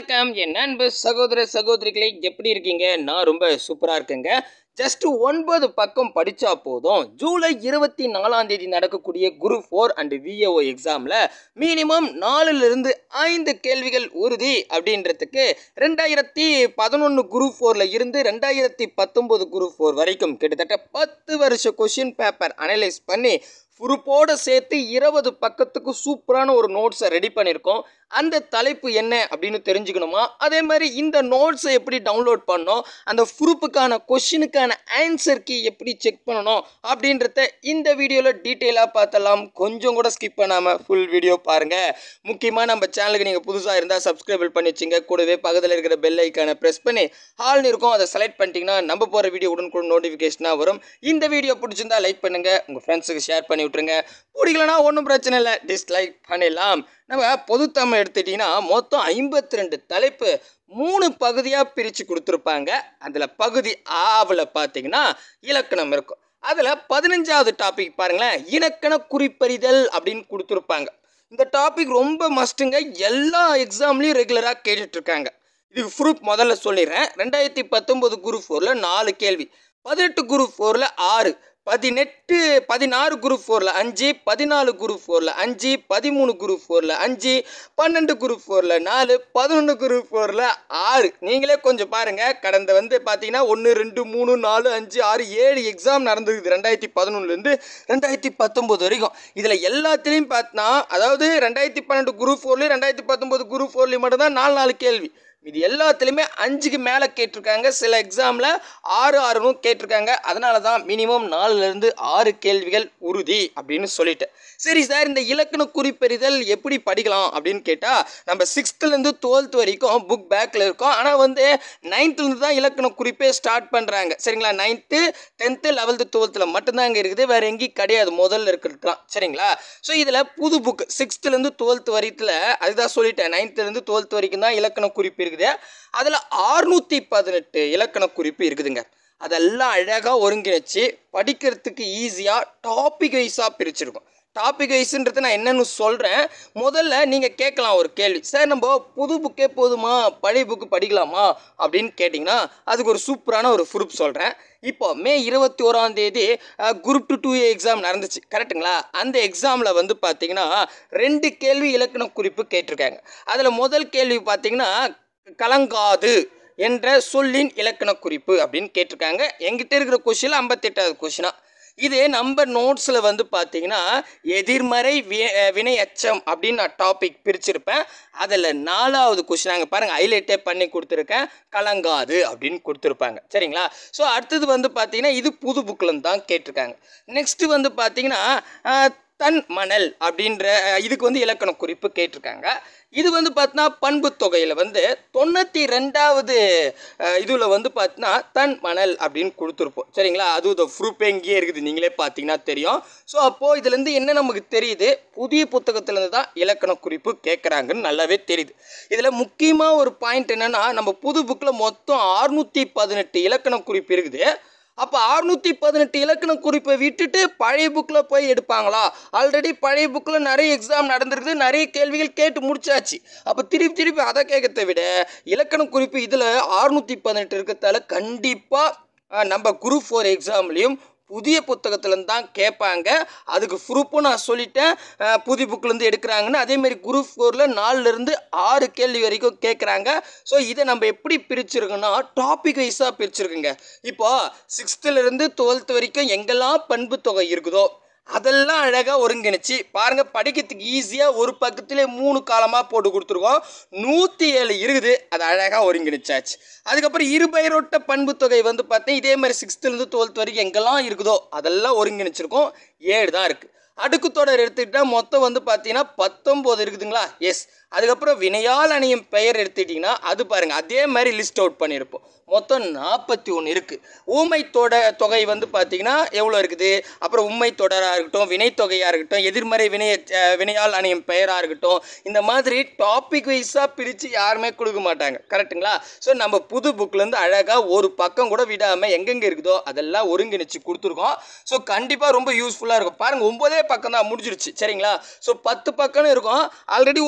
வணக்கம் என் அன்பு சகோதர சகோதரிகளே எப்படி இருக்கீங்க நான் ரொம்ப சூப்பராக இருக்கேங்க ஜஸ்ட் ஒன்பது பக்கம் படித்தா போதும் ஜூலை இருபத்தி நாலாம் தேதி நடக்கக்கூடிய குரூப் ஃபோர் அண்ட் விஏஓ எக்ஸாமில் மினிமம் நாலுலேருந்து ஐந்து கேள்விகள் உறுதி அப்படின்றதுக்கு ரெண்டாயிரத்தி பதினொன்று குரூப் ஃபோரில் இருந்து ரெண்டாயிரத்தி பத்தொம்போது குரூப் ஃபோர் வரைக்கும் கிட்டத்தட்ட பத்து வருஷ கொஷின் பேப்பர் அனலைஸ் பண்ணி குரூப்போடு சேர்த்து இருபது பக்கத்துக்கு சூப்பரான ஒரு நோட்ஸை ரெடி பண்ணியிருக்கோம் அந்த தலைப்பு என்ன அப்படின்னு தெரிஞ்சுக்கணுமா அதே மாதிரி இந்த நோட்ஸை எப்படி டவுன்லோட் பண்ணணும் அந்த குரூப்புக்கான கொஷினுக்கான ஆன்சர் கீ எப்படி செக் பண்ணணும் அப்படின்றத இந்த வீடியோவில் டீட்டெயிலாக பார்த்தலாம் கொஞ்சம் கூட ஸ்கிப் பண்ணாமல் ஃபுல் வீடியோ பாருங்கள் முக்கியமாக நம்ம சேனலுக்கு நீங்கள் புதுசாக இருந்தால் சப்ஸ்கிரைபிள் பண்ணி வச்சுங்க கூடவே பக்கத்தில் இருக்கிற பெல் ஐக்கானை ப்ரெஸ் பண்ணி ஹால்னு இருக்கும் அதை செலக்ட் பண்ணிட்டீங்கன்னா நம்ம போகிற வீடியோ உடனுக்குடன் நோட்டிஃபிகேஷனாக வரும் இந்த வீடியோ பிடிச்சிருந்தா லைக் பண்ணுங்கள் உங்கள் ஃப்ரெண்ட்ஸுக்கு ஷேர் பண்ணி விட்ருங்க பிடிக்கலனா ஒன்றும் பிரச்சனை இல்லை டிஸ்லைக் பண்ணிடலாம் நம்ம பொதுத்தமிழ் எடுத்துட்டிங்கன்னா மொத்தம் ஐம்பத்தி ரெண்டு தலைப்பு மூணு பகுதியாக பிரித்து கொடுத்துருப்பாங்க அதில் பகுதி ஆவில் பார்த்தீங்கன்னா இலக்கணம் இருக்கும் அதில் பதினஞ்சாவது டாபிக் பாருங்களேன் இலக்கண குறிப்பறிதல் அப்படின்னு கொடுத்துருப்பாங்க இந்த டாபிக் ரொம்ப மஸ்ட்டுங்க எல்லா எக்ஸாம்லேயும் ரெகுலராக கேட்டுட்ருக்காங்க இதுக்கு ப்ரூஃப் முதல்ல சொல்லிடுறேன் ரெண்டாயிரத்தி பத்தொம்போது குரூப் ஃபோரில் நாலு கேள்வி பதினெட்டு குரூப் ஃபோரில் ஆறு பதினெட்டு பதினாறு குரூப் ஃபோரில் அஞ்சு பதினாலு குரூப் ஃபோரில் அஞ்சு பதிமூணு குரூப் ஃபோரில் அஞ்சு பன்னெண்டு குரூப் ஃபோரில் நாலு பதினொன்று குரூப் ஃபோரில் ஆறு நீங்களே கொஞ்சம் பாருங்கள் கடந்த வந்து பார்த்தீங்கன்னா ஒன்று ரெண்டு மூணு நாலு அஞ்சு ஆறு ஏழு எக்ஸாம் நடந்திருக்குது ரெண்டாயிரத்தி பதினொன்றுலேருந்து ரெண்டாயிரத்தி பத்தொம்போது வரைக்கும் இதில் எல்லாத்துலேயும் பார்த்தா அதாவது ரெண்டாயிரத்தி பன்னெண்டு குரூப் ஃபோர்லேயும் ரெண்டாயிரத்தி பத்தொம்போது குரூப் ஃபோர்லேயும் மட்டும்தான் நாலு நாலு கேள்வி இது எல்லாத்துலேயுமே அஞ்சுக்கு மேலே கேட்டிருக்காங்க சில எக்ஸாமில் ஆறு ஆறுனும் கேட்டிருக்காங்க அதனால தான் மினிமம் நாலுலேருந்து ஆறு கேள்விகள் உறுதி அப்படின்னு சொல்லிட்டேன் சரி சார் இந்த இலக்கண குறிப்பறிதல் எப்படி படிக்கலாம் அப்படின்னு கேட்டால் நம்ம சிக்ஸ்த்துலேருந்து டுவெல்த் வரைக்கும் புக் பேக்கில் இருக்கோம் ஆனால் வந்து நைன்த்துலேருந்து தான் இலக்கண குறிப்பே ஸ்டார்ட் பண்ணுறாங்க சரிங்களா நைன்த்து டென்த்து லெவல்த்து டுவெல்த்தில் மட்டும்தான் இங்கே இருக்குது வேறு எங்கேயும் கிடையாது முதல்ல இருக்கிறதுலாம் சரிங்களா ஸோ இதில் புது புக் சிக்ஸ்த்துலேருந்து டுவெல்த் வரைக்கும் அதுதான் சொல்லிட்டேன் நைன்த்துலேருந்து டுவெல்த் வரைக்கும் தான் இலக்கண குறிப்பு இருக்குது அதில் ஆறுநூற்றி பதினெட்டு இலக்கண குறிப்பு இருக்குதுங்க அதெல்லாம் அழகாக ஒருங்கிணைச்சு படிக்கிறதுக்கு ஈஸியாக டாபிக் வைஸாக பிரிச்சிருக்கும் டாபிக் வைஸ்ன்றது நான் என்னென்னு சொல்கிறேன் முதல்ல நீங்கள் கேட்கலாம் ஒரு கேள்வி சார் நம்ம புது புக்கே போதுமா பழைய புக்கு படிக்கலாமா அப்படின்னு கேட்டிங்கன்னா அதுக்கு ஒரு சூப்பரான ஒரு ப்ரூஃப் சொல்கிறேன் இப்போ மே இருபத்தி ஓராம் தேதி group two two A exam நடந்துச்சு கரெக்டுங்களா அந்த எக்ஸாமில் வந்து பார்த்தீங்கன்னா ரெண்டு கேள்வி இலக்கண குறிப்பு கேட்டிருக்காங்க அதில் முதல் கேள்வி பார்த்தீங்கன்னா கலங்காது என்ற சொல்லின் இலக்கண குறிப்பு அப்படின்னு கேட்டிருக்காங்க எங்கிட்ட இருக்கிற கொஷினில் ஐம்பத்தெட்டாவது கொஷினா இது நம்ம நோட்ஸில் வந்து பார்த்தீங்கன்னா எதிர்மறை வி வினை அச்சம் அப்படின்னு நான் டாபிக் பிரிச்சிருப்பேன் அதில் நாலாவது கொஷின் அங்கே பாருங்கள் ஹைலைட்டே பண்ணி கொடுத்துருக்கேன் கலங்காது அப்படின்னு கொடுத்துருப்பாங்க சரிங்களா ஸோ அடுத்தது வந்து பார்த்தீங்கன்னா இது புது புக்கில் தான் கேட்டிருக்காங்க நெக்ஸ்ட்டு வந்து பார்த்தீங்கன்னா தன் மணல் அப்படின்ற இதுக்கு வந்து இலக்கண குறிப்பு கேட்டிருக்காங்க இது வந்து பார்த்தீங்கன்னா பண்பு தொகையில் வந்து தொண்ணூற்றி ரெண்டாவது இதில் வந்து பார்த்தீங்கன்னா தன் மணல் அப்படின்னு கொடுத்துருப்போம் சரிங்களா அது இந்த ப்ரூஃப் எங்கேயே இருக்குது நீங்களே பார்த்தீங்கன்னா தெரியும் ஸோ அப்போது இதுலேருந்து என்ன நமக்கு தெரியுது புதிய புத்தகத்துலேருந்து தான் இலக்கண குறிப்பு கேட்குறாங்கன்னு நல்லாவே தெரியுது இதில் முக்கியமாக ஒரு பாயிண்ட் என்னென்னா நம்ம புது புக்கில் மொத்தம் அறுநூற்றி பதினெட்டு இலக்கண குறிப்பு இருக்குது அப்போ அறுநூற்றி பதினெட்டு இலக்கண குறிப்பை விட்டுட்டு பழைய புக்கில் போய் எடுப்பாங்களா ஆல்ரெடி பழைய புக்கில் நிறைய எக்ஸாம் நடந்திருக்குது நிறைய கேள்விகள் கேட்டு முடிச்சாச்சு அப்போ திருப்பி திருப்பி அதை கேட்கறத விட இலக்கண குறிப்பு இதில் அறுநூற்றி பதினெட்டு இருக்கிறதால கண்டிப்பாக நம்ம குரூப் ஃபோர் எக்ஸாம்லேயும் புதிய புத்தகத்துலேருந்து தான் கேட்பாங்க அதுக்கு ப்ரூஃபும் நான் சொல்லிட்டேன் புதிய புக்கிலேருந்து எடுக்கிறாங்கன்னு அதேமாரி குரூப் ஃபோரில் நாலுலேருந்து ஆறு கேள்வி வரைக்கும் கேட்குறாங்க ஸோ இதை நம்ம எப்படி பிரிச்சிருக்கோன்னா டாபிக் வைஸாக பிரிச்சிருக்குங்க இப்போது சிக்ஸ்த்துலேருந்து டுவெல்த் வரைக்கும் எங்கெல்லாம் பண்பு தொகை இருக்குதோ அதெல்லாம் அழகாக ஒருங்கிணைச்சு பாருங்கள் படிக்கிறதுக்கு ஈஸியாக ஒரு பக்கத்திலே மூணு காலமாக போட்டு கொடுத்துருக்கோம் நூற்றி ஏழு இருக்குது அது அழகாக ஒருங்கிணைச்சாச்சு அதுக்கப்புறம் இருபெயரோட்ட பண்பு தொகை வந்து பார்த்தீங்கன்னா இதே மாதிரி சிக்ஸ்த்துலேருந்து டுவெல்த் வரைக்கும் எங்கெல்லாம் இருக்குதோ அதெல்லாம் ஒருங்கிணைச்சிருக்கோம் ஏழு தான் இருக்குது அடுக்கு தொடர் எடுத்துக்கிட்டால் மொத்தம் வந்து பார்த்தீங்கன்னா பத்தொம்போது இருக்குதுங்களா எஸ் அதுக்கப்புறம் வினையால் அணியும் பெயர் எடுத்துட்டிங்கன்னா அது பாருங்கள் அதே மாதிரி லிஸ்ட் அவுட் பண்ணியிருப்போம் மொத்தம் நாற்பத்தி ஒன்று இருக்குது ஊமை தொட தொகை வந்து பார்த்தீங்கன்னா எவ்வளோ இருக்குது அப்புறம் உண்மை தொடராக இருக்கட்டும் வினைத்தொகையாக இருக்கட்டும் எதிர்மறை வினை வினையால் அணியும் பெயராக இருக்கட்டும் இந்த மாதிரி டாபிக் வைஸாக பிரித்து யாருமே கொடுக்க மாட்டாங்க கரெக்டுங்களா ஸோ நம்ம புது புக்லேருந்து அழகாக ஒரு பக்கம் கூட விடாமல் எங்கெங்கே இருக்குதோ அதெல்லாம் ஒருங்கிணைச்சு கொடுத்துருக்கோம் ஸோ கண்டிப்பாக ரொம்ப யூஸ்ஃபுல்லாக இருக்கும் பாருங்கள் ஒம்போதே பக்கம் தான் முடிஞ்சிருச்சு சரிங்களா ஸோ பத்து பக்கம்னு இருக்கும் ஆல்ரெடி ஒரு பக்கத்தில்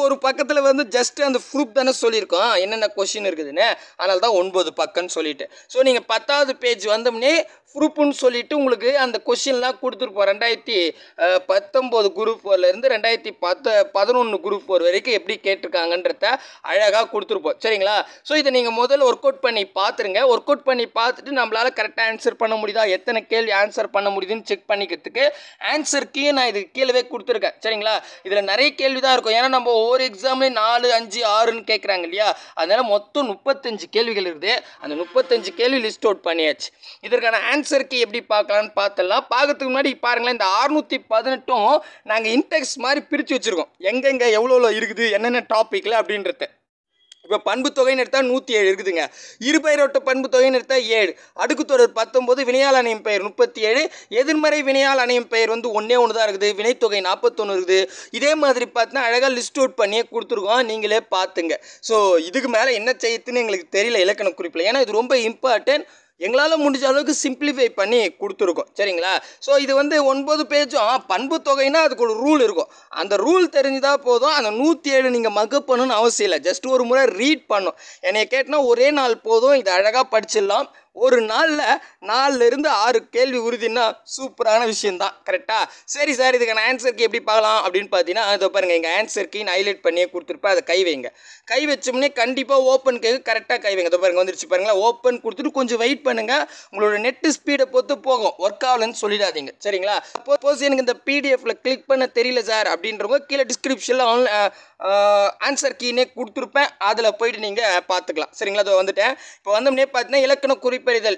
பக்கத்தில் வந்து ஜஸ்ட் அந்த ப்ரூஃப் தானே சொல்லியிருக்கோம் என்னென்ன கொஷின் இருக்குதுன்னு அதனால தான் ஒன்பது பக்கம்னு சொல்லிட்டு ஸோ நீங்கள் பத்தாவது பேஜ் வந்தோம்னே ப்ரூஃப்னு சொல்லிட்டு உங்களுக்கு அந்த கொஷின்லாம் கொடுத்துருப்போம் ரெண்டாயிரத்தி அஹ், பத்தொம்போது குரூப் ஃபோர்லேருந்து ரெண்டாயிரத்தி பத்து பதினொன்று குரூப் ஃபோர் வரைக்கும் எப்படி கேட்டிருக்காங்கன்றத அழகாக கொடுத்துருப்போம் சரிங்களா ஸோ இதை நீங்கள் முதல்ல ஒர்க் அவுட் பண்ணி பார்த்துருங்க ஒர்க் அவுட் பண்ணி பார்த்துட்டு நம்மளால் கரெக்டாக ஆன்சர் பண்ண முடியுதா எத்தனை கேள்வி ஆன்சர் பண்ண முடியுதுன்னு செக் பண்ணிக்கிறதுக்கு ஆன்சர் கீ நான் இதுக்கு கீழவே கொடுத்துருக்கேன் சரிங்களா இதில் நிறைய கேள்வி தான் இருக்கும் ஏன்னா நம்ம ஒவ்வொரு எக்ஸாம்லேயும் நாலு அஞ்சு ஆறுன்னு கேட்குறாங்க இல்லையா அதனால மொத்தம் முப்பத்தஞ்சு கேள்விகள் இருக்குது அந்த முப்பத்தஞ்சு கேள்வி லிஸ்ட் அவுட் பண்ணியாச்சு இதற்கான ஆன்சர் கீ எப்படி பார்க்கலான்னு பார்த்துடலாம் பார்க்கறதுக்கு முன்னாடி பாருங்களேன் இந்த அறுநூற்றி பதினெட்டும் நாங்கள் இன்டெக்ஸ் மாதிரி பிரித்து வச்சுருக்கோம் எங்கெங்கே எவ்வளோ எவ்வளோ இருக்குது என்னென்ன டாப்பிக்கில் அப்படின்றத இப்போ பண்பு தொகைன்னு எடுத்தால் நூற்றி ஏழு இருக்குதுங்க இருபெயரோட்ட பண்பு தொகைன்னு எடுத்தால் ஏழு அடுக்குத்தொடர் பத்தொம்போது வினையால் அணையும் பெயர் முப்பத்தி ஏழு எதிர்மறை வினையால் அணையும் பெயர் வந்து ஒன்றே ஒன்று தான் இருக்குது வினைத்தொகை நாற்பத்தொன்று இருக்குது இதே மாதிரி பார்த்தீங்கன்னா அழகாக லிஸ்ட் அவுட் பண்ணியே கொடுத்துருக்கோம் நீங்களே பார்த்துங்க ஸோ இதுக்கு மேலே என்ன செய்யுதுன்னு எங்களுக்கு தெரியல இலக்கண குறிப்பில் ஏன்னா இது ரொம்ப இம்பார்ட்டன்ட் எங்களால் முடிஞ்ச அளவுக்கு சிம்பிளிஃபை பண்ணி கொடுத்துருக்கோம் சரிங்களா ஸோ இது வந்து ஒன்பது பேஜும் பண்பு தொகைனா அதுக்கு ஒரு ரூல் இருக்கும் அந்த ரூல் தெரிஞ்சுதா போதும் அந்த நூற்றி ஏழு நீங்கள் மக்கப் பண்ணணும்னு அவசியம் இல்லை ஜஸ்ட் ஒரு முறை ரீட் பண்ணும் என்னைய கேட்டால் ஒரே நாள் போதும் இதை அழகாக படிச்சிடலாம் ஒரு நாளில் நாலுல இருந்து ஆறு கேள்வி உறுதினா சூப்பரான விஷயம்தான் கரெக்டாக சரி சார் இதுக்கான ஆன்சருக்கு எப்படி பார்க்கலாம் அப்படின்னு பார்த்தீங்கன்னா அதை பாருங்கள் எங்கள் ஆன்சருக்கு நான் ஹைலைட் பண்ணியே கொடுத்துருப்பேன் அதை கை வைங்க கை வச்சோம்னே கண்டிப்பாக ஓப்பன் கேக்கு கரெக்டாக கை வைங்க அதை பாருங்க வந்துருச்சு பாருங்களா ஓப்பன் கொடுத்துட்டு கொஞ்சம் வெயிட் பண்ணுங்கள் உங்களோட நெட்டு ஸ்பீடை பொறுத்து போகும் ஒர்க் ஆகலன்னு சொல்லிடாதீங்க சரிங்களா சப்போஸ் எனக்கு இந்த பிடிஎஃப்ல கிளிக் பண்ண தெரியல சார் அப்படின்றவங்க கீழே டிஸ்கிரிப்ஷனில் ஆன்லைன் ஆன்சர் கீனே கொடுத்துருப்பேன் அதில் போயிட்டு நீங்கள் பார்த்துக்கலாம் சரிங்களா அதை வந்துட்டேன் இப்போ வந்தோம்னே பார்த்தீங்கன்னா இலக்கண குறிப்பறிதல்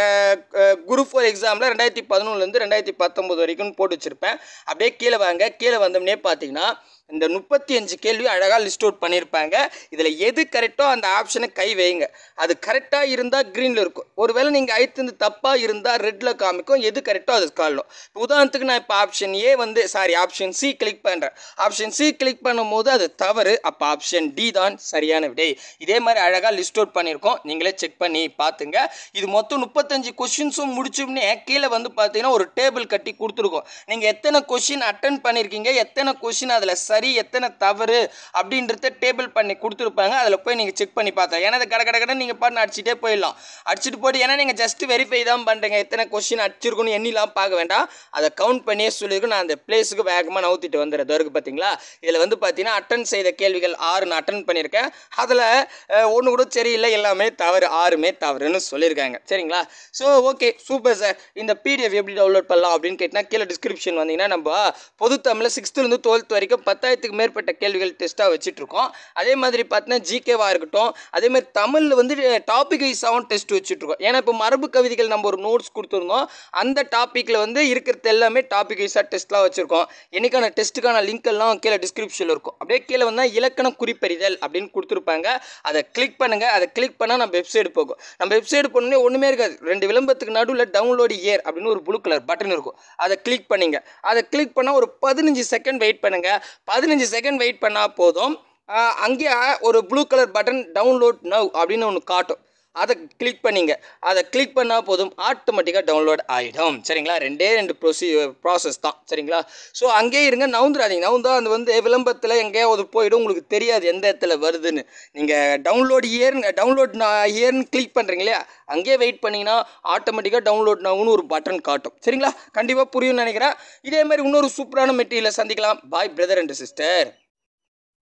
குரூப் ஃபோர் எக்ஸாமில் ரெண்டாயிரத்தி பதினொன்றுலேருந்து ரெண்டாயிரத்தி பத்தொம்போது வரைக்கும் போட்டு வச்சுருப்பேன் அப்படியே கீழே வாங்க கீழே வந்தோம்னே பார்த்தீங்கன்னா இந்த முப்பத்தி அஞ்சு கேள்வி அழகாக லிஸ்ட் அவுட் பண்ணியிருப்பாங்க இதில் எது கரெக்டோ அந்த ஆப்ஷனை கை வைங்க அது கரெக்டாக இருந்தால் க்ரீனில் இருக்கும் ஒருவேளை நீங்கள் ஐத்து தப்பாக இருந்தால் ரெட்டில் காமிக்கும் எது கரெக்டோ அது காணும் இப்போ உதாரணத்துக்கு நான் இப்போ ஆப்ஷன் ஏ வந்து சாரி ஆப்ஷன் சி கிளிக் பண்ணுறேன் ஆப்ஷன் சி கிளிக் பண்ணும்போது அது தவறு அப்போ ஆப்ஷன் டி தான் சரியான விடை இதே மாதிரி அழகாக லிஸ்ட் அவுட் பண்ணியிருக்கோம் நீங்களே செக் பண்ணி பார்த்துங்க இது மொத்தம் முப்பத்தஞ்சு கொஷின்ஸும் முடிச்சோம்னே கீழே வந்து பார்த்தீங்கன்னா ஒரு டேபிள் கட்டி கொடுத்துருக்கோம் நீங்கள் எத்தனை கொஷின் அட்டன் பண்ணியிருக்கீங்க எத்தனை கொஷின் அதில் சரி எத்தனை தவறு அப்படின்றத டேபிள் பண்ணி கொடுத்துருப்பாங்க அதில் போய் நீங்கள் செக் பண்ணி பார்த்தா ஏன்னா அது கடை கடை கடை நீங்கள் பாட்டு அடிச்சுட்டே போயிடலாம் அடிச்சுட்டு போட்டு ஏன்னா நீங்கள் ஜஸ்ட் வெரிஃபை தான் பண்ணுறீங்க எத்தனை கொஷின் அடிச்சிருக்குன்னு எண்ணிலாம் பார்க்க வேண்டாம் அதை கவுண்ட் பண்ணியே சொல்லியிருக்கோம் நான் அந்த பிளேஸுக்கு வேகமாக நவுத்திட்டு வந்துடுறது வரைக்கும் பார்த்தீங்களா இதில் வந்து பார்த்தீங்கன்னா அட்டன் செய்த கேள்விகள் ஆறு நான் அட்டன் பண்ணியிருக்கேன் அதில் ஒன்று கூட சரியில்லை எல்லாமே தவறு ஆறுமே தவறுன்னு சொல்லியிருக்காங்க சரிங்களா ஸோ ஓகே சூப்பர் சார் இந்த பிடிஎஃப் எப்படி டவுன்லோட் பண்ணலாம் அப்படின்னு கேட்டால் கீழே டிஸ்கிரிப்ஷன் வந்தீங்கன்னா நம்ம பொது தமிழில் சிக்ஸ்த்துலேருந்து டுவெல்த் வரைக்கும் பத்தாயிரத்துக்கு மேற்பட்ட கேள்விகள் டெஸ்ட்டாக வச்சுட்ருக்கோம் அதே மாதிரி பார்த்தீங்கன்னா ஜிகேவாக இருக்கட்டும் அதே மாதிரி தமிழில் வந்து டாபிக் வைஸாகவும் டெஸ்ட் வச்சுட்ருக்கோம் ஏன்னா இப்போ மரபு கவிதைகள் நம்ம ஒரு நோட்ஸ் கொடுத்துருந்தோம் அந்த டாப்பிக்கில் வந்து இருக்கிறது எல்லாமே டாபிக் வைஸாக டெஸ்ட்லாம் வச்சுருக்கோம் என்னைக்கான டெஸ்ட்டுக்கான லிங்க் எல்லாம் கீழே டிஸ்கிரிப்ஷனில் இருக்கும் அப்படியே கீழே வந்தால் இலக்கண குறிப்பறிதல் அப்படின்னு கொடுத்துருப்பாங்க அதை கிளிக் பண்ணுங்கள் அதை கிளிக் பண்ணால் நம்ம வெப்சைட் போகும் நம்ம வெப்சைட் போனோடனே ஒன்றுமே இருக்காது ரெண்டு விளம்பரத்துக்கு நடுவில் டவுன்லோடு இயர் அப்படின்னு ஒரு ப்ளூ கலர் பட்டன் இருக்கும் அதை கிளிக் பண்ணிங்க அதை கிளிக் பண்ணால் ஒரு பதினஞ்சு செகண்ட் வெயிட் பண்ணுங்கள் பதினஞ்சு செகண்ட் வெயிட் பண்ணால் போதும் ஆஹ் அங்கேயே ஒரு blue colour button download now அப்படின்னு ஒன்று காட்டும் அதை கிளிக் பண்ணிங்க அதை கிளிக் பண்ணால் போதும் ஆட்டோமேட்டிக்காக டவுன்லோட் ஆகிடும் சரிங்களா ரெண்டே ரெண்டு ப்ரொசி ப்ராசஸ் தான் சரிங்களா ஸோ அங்கேயே இருங்க நவுந்துடாதீங்க நவுந்தா அது வந்து விளம்பரத்தில் எங்கேயாவது போயிடும் உங்களுக்கு தெரியாது எந்த இடத்துல வருதுன்னு நீங்கள் டவுன்லோட் இயர் டவுன்லோட் இயர்னு கிளிக் பண்ணுறீங்க இல்லையா அங்கேயே வெயிட் பண்ணிங்கன்னா ஆட்டோமேட்டிக்காக டவுன்லோட் நவுன்னு ஒரு பட்டன் காட்டும் சரிங்களா கண்டிப்பாக புரியும்னு நினைக்கிறேன் இதே மாதிரி இன்னொரு சூப்பரான மெட்டீரியலை சந்திக்கலாம் பாய் பிரதர் அண்ட் சிஸ்டர்